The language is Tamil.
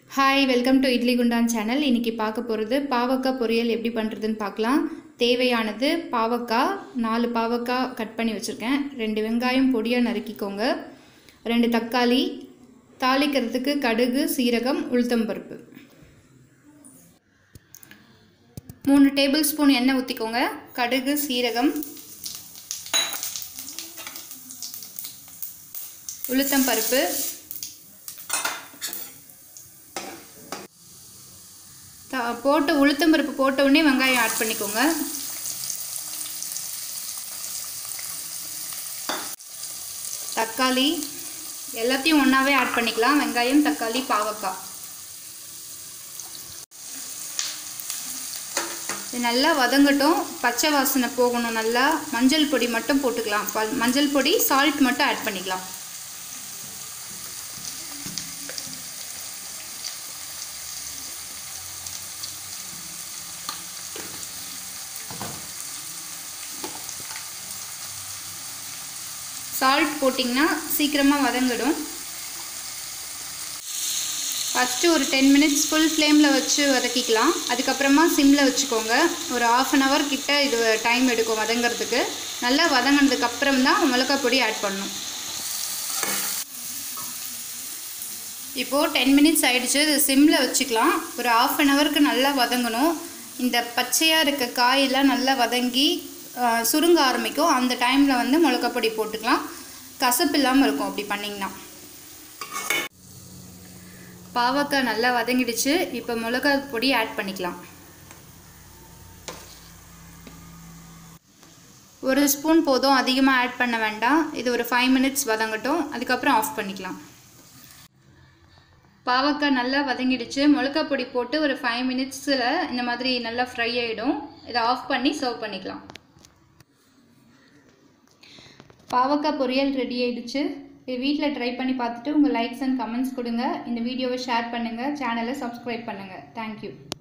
ஹாய் வெல்கம் டு இட்லி குண்டான் சேனல் இன்றைக்கி பார்க்க போகிறது பாவக்காய் பொரியல் எப்படி பண்ணுறதுன்னு பார்க்கலாம் தேவையானது பாவக்காய் நாலு பாவக்காய் கட் பண்ணி வச்சுருக்கேன் ரெண்டு வெங்காயம் பொடியாக நறுக்கிக்கோங்க ரெண்டு தக்காளி தாளிக்கிறதுக்கு கடுகு சீரகம் உளுத்தம்பருப்பு மூணு டேபிள் ஸ்பூன் எண்ணெய் ஊற்றிக்கோங்க கடுகு சீரகம் உளுத்தம்பருப்பு த போட்டு உளுத்தம்பருப்பு போட்ட உடனே வெங்காயம் ஆட் பண்ணிக்கோங்க தக்காளி எல்லாத்தையும் ஒன்றாவே ஆட் பண்ணிக்கலாம் வெங்காயம் தக்காளி பாவக்காய் இது நல்லா வதங்கட்டும் பச்சை வாசனை போகணும் நல்லா மஞ்சள் பொடி மட்டும் போட்டுக்கலாம் பல் மஞ்சள் பொடி சால்ட் மட்டும் ஆட் பண்ணிக்கலாம் சால்ட் போட்டிங்கன்னா சீக்கிரமாக வதங்கிடும் ஃபஸ்ட்டு ஒரு டென் மினிட்ஸ் ஃபுல் ஃப்ளேமில் வச்சு வதக்கிக்கலாம் அதுக்கப்புறமா சிம்மில் வச்சுக்கோங்க ஒரு ஆஃப் அன் ஹவர் கிட்ட இது டைம் எடுக்கும் வதங்கிறதுக்கு நல்லா வதங்கினதுக்கப்புறம் தான் மிளகாய் பொடி ஆட் பண்ணணும் இப்போது டென் மினிட்ஸ் ஆகிடுச்சு இது சிம்மில் வச்சுக்கலாம் ஒரு ஆஃப் அன் ஹவருக்கு நல்லா வதங்கணும் இந்த பச்சையாக இருக்க காயெல்லாம் நல்லா வதங்கி சுருங்க ஆரம்பிக்கும் அந்த டைமில் வந்து மிளகாய் பொடி போட்டுக்கலாம் கசப்பு இல்லாமல் இருக்கும் அப்படி பண்ணிங்கன்னா பாவக்காய் நல்லா வதங்கிடுச்சு இப்போ மிளகாய் பொடி ஆட் பண்ணிக்கலாம் ஒரு ஸ்பூன் போதும் அதிகமாக ஆட் பண்ண வேண்டாம் இது ஒரு ஃபைவ் மினிட்ஸ் வதங்கட்டும் அதுக்கப்புறம் ஆஃப் பண்ணிக்கலாம் பாவக்காய் நல்லா வதங்கிடுச்சு மிளகாய் பொடி போட்டு ஒரு ஃபைவ் மினிட்ஸில் இந்த மாதிரி நல்லா ஃப்ரை ஆகிடும் இதை ஆஃப் பண்ணி சர்வ் பண்ணிக்கலாம் பாவக்காய் பொரியல் ரெடி ஆயிடுச்சு இது வீட்டில் ட்ரை பண்ணி பார்த்துட்டு உங்கள் லைக்ஸ் அண்ட் கமெண்ட்ஸ் கொடுங்க இந்த வீடியோவை ஷேர் பண்ணுங்கள் சேனலை சப்ஸ்கிரைப் பண்ணுங்கள் தேங்க்யூ